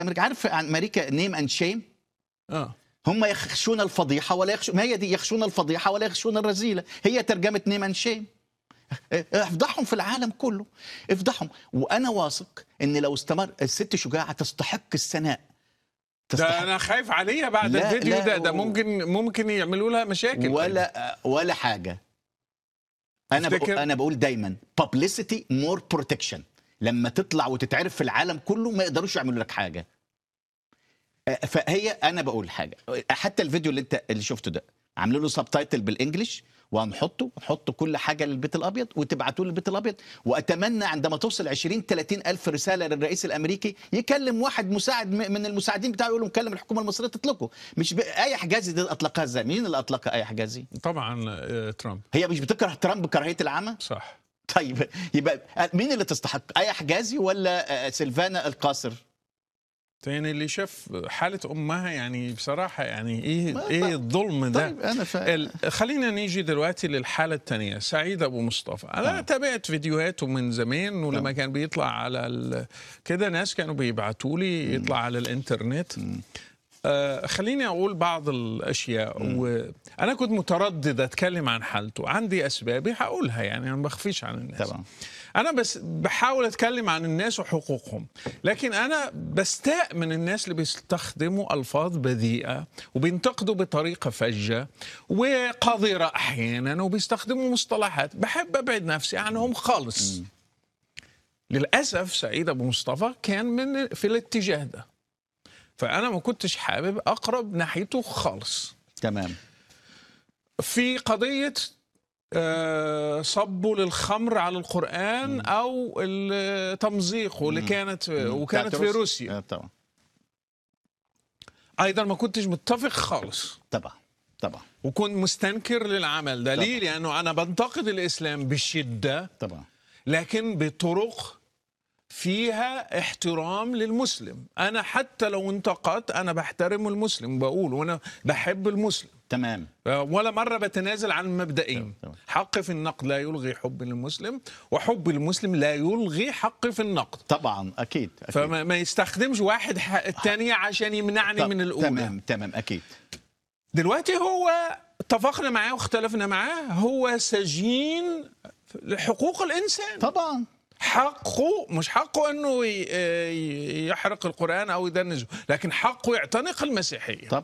امريكا عارف عن امريكا نيم اند شيم اه هم يخشون الفضيحه ولا يخشون ما هي دي يخشون الفضيحه ولا يخشون الرذيله هي ترجمه نيم اند شيم افضحهم في العالم كله افضحهم وانا واثق ان لو استمر الست شجاعه تستحق الثناء ده انا خايف عليها بعد لا، الفيديو لا، ده ده و- ممكن ممكن يعملوا لها مشاكل ولا ولا حاجه انا تفتكر؟ بقول انا بقول دايما publicity more protection لما تطلع وتتعرف في العالم كله ما يقدروش يعملوا لك حاجه آه، فهي انا بقول حاجه حتى الفيديو اللي انت اللي شفته ده عاملين له سبتايتل بالانجلش وهنحطه نحط كل حاجه للبيت الابيض وتبعتوه للبيت الابيض واتمنى عندما توصل 20 30 الف رساله للرئيس الامريكي يكلم واحد مساعد م- من المساعدين بتاعه يقول له مكلم الحكومه المصريه تطلقه مش ب... اي حجازي دي اطلقها ازاي مين اللي اطلقها اي حجازي طبعا آه، ترامب هي مش بتكره ترامب كراهيه العامه صح طيب يبقى مين اللي تستحق اي حجازي ولا آه، سيلفانا القاصر تاني اللي شاف حالة أمها يعني بصراحة يعني إيه ما- إيه الظلم ده طيب انا فاهم ال- خلينا نيجي دلوقتي للحالة الثانية سعيد أبو مصطفى أنا آه. تابعت فيديوهاته من زمان ولما كان بيطلع على ال... كده ناس كانوا بيبعتوا لي يطلع على الإنترنت آه خليني أقول بعض الأشياء وأنا كنت متردد أتكلم عن حالته عندي أسبابي هقولها يعني أنا ما بخفيش عن الناس طبعا انا بس بحاول اتكلم عن الناس وحقوقهم لكن انا بستاء من الناس اللي بيستخدموا الفاظ بذيئه وبينتقدوا بطريقه فجه وقذره احيانا وبيستخدموا مصطلحات بحب ابعد نفسي عنهم خالص للاسف سعيد ابو مصطفى كان من في الاتجاه ده فانا ما كنتش حابب اقرب ناحيته خالص تمام في قضية آه، صبه للخمر على القرآن أو ال- تمزيقه اللي كانت وكانت بتاعت في روسيا آه، طبعا أيضا ما كنتش متفق خالص طبعا طبعا وكنت مستنكر للعمل ده ليه؟ لأنه أنا بنتقد الإسلام بشدة طبعا لكن بطرق فيها احترام للمسلم أنا حتى لو انتقدت أنا بحترم المسلم بقول وأنا بحب المسلم تمام ولا مرة بتنازل عن مبدئين تمام. حقي في النقد لا يلغي حب المسلم وحب المسلم لا يلغي حقي في النقد طبعا اكيد, أكيد. فما ما يستخدمش واحد حق الثانية عشان يمنعني طب- من الأولى تمام تمام اكيد دلوقتي هو اتفقنا معاه واختلفنا معاه هو سجين لحقوق الإنسان طبعا حقه مش حقه انه ي- ي- يحرق القرآن او يدنسه لكن حقه يعتنق المسيحية طب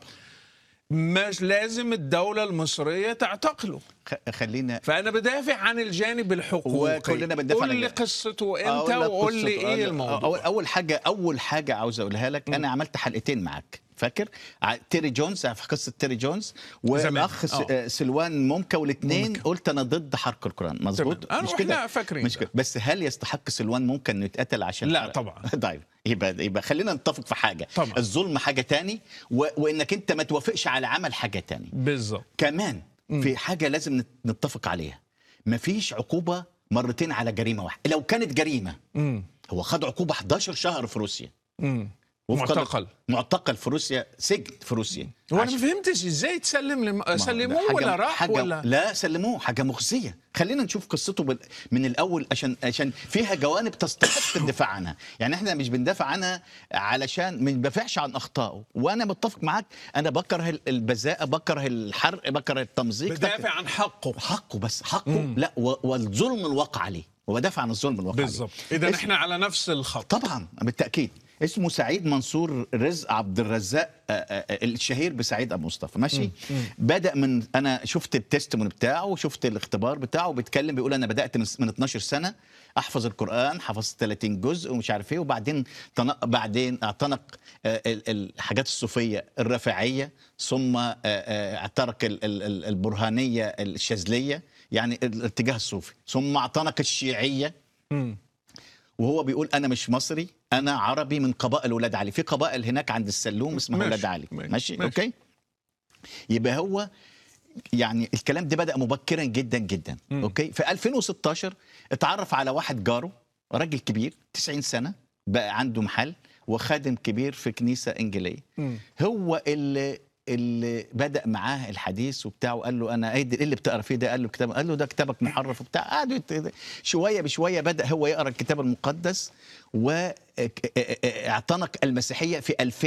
مش لازم الدولة المصرية تعتقله خ- خلينا فانا بدافع عن الجانب الحقوقي وكلنا بندافع قول عن لي الج- قصته أقول انت لك وقول لي قصة- ايه أول- الموضوع اول اول حاجه اول حاجه عاوز اقولها لك انا عملت حلقتين معاك فاكر ع- تيري جونز في قصه تيري جونز والاخ س- آه. آه، سلوان مومكا والاثنين مومكا. قلت انا ضد حرق القران مظبوط تمام. أنا وإحنا فاكرين مش ده. كده بس هل يستحق سلوان ممكن انه يتقتل عشان لا حرق؟ طبعا. طيب يبقى يبقى خلينا نتفق في حاجه طبعا. الظلم حاجه تاني و... وانك انت ما توافقش على عمل حاجه تاني بالظبط كمان في حاجه لازم نت- نتفق عليها مفيش عقوبه مرتين على جريمه واحده لو كانت جريمه امم هو خد عقوبه 11 شهر في روسيا امم وفقاً- معتقل معتقل في روسيا سجن في روسيا هو انا عشان- ما فهمتش ازاي تسلم لم... ما هو سلموه ده ولا حاجة- راح حاجة ولا لا سلموه حاجه مخزيه خلينا نشوف قصته بال- من الاول عشان عشان فيها جوانب تستحق الدفاع عنها يعني احنا مش بندافع عنها علشان ما بندافعش عن اخطائه وانا متفق معاك انا بكره ال- البذاءه بكره الحرق بكره التمزيق بدافع عن حقه حقه بس حقه لا و- والظلم الواقع عليه وبدافع عن الظلم الواقع بالظبط عليه اذا اسم- احنا على نفس الخط طبعا بالتاكيد اسمه سعيد منصور رزق عبد الرزاق آه، آه، الشهير بسعيد ابو مصطفى ماشي بدا من انا شفت التستمون بتاعه وشفت الاختبار بتاعه بيتكلم بيقول انا بدات من من 12 سنه احفظ القران حفظت 30 جزء ومش عارف ايه وبعدين تنق بعدين اعتنق آه، ال- الحاجات الصوفيه الرافعيه ثم آه، آه، اعتنق ال- ال- ال- البرهانيه الشاذليه يعني الاتجاه الصوفي ثم اعتنق الشيعيه مم. وهو بيقول انا مش مصري انا عربي من قبائل ولاد علي في قبائل هناك عند السلوم اسمها ماشي، ولاد علي ماشي، ماشي, ماشي. اوكي يبقى هو يعني الكلام ده بدا مبكرا جدا جدا مم. اوكي في 2016 اتعرف على واحد جاره راجل كبير 90 سنه بقى عنده محل وخادم كبير في كنيسه انجيليه مم. هو اللي اللي بدا معاه الحديث وبتاع وقال له انا ايه إيه اللي بتقرا فيه ده قال له كتاب قال له ده كتابك محرف وبتاع قعدوا يت- شويه بشويه بدا هو يقرا الكتاب المقدس واعتنق المسيحيه في 2000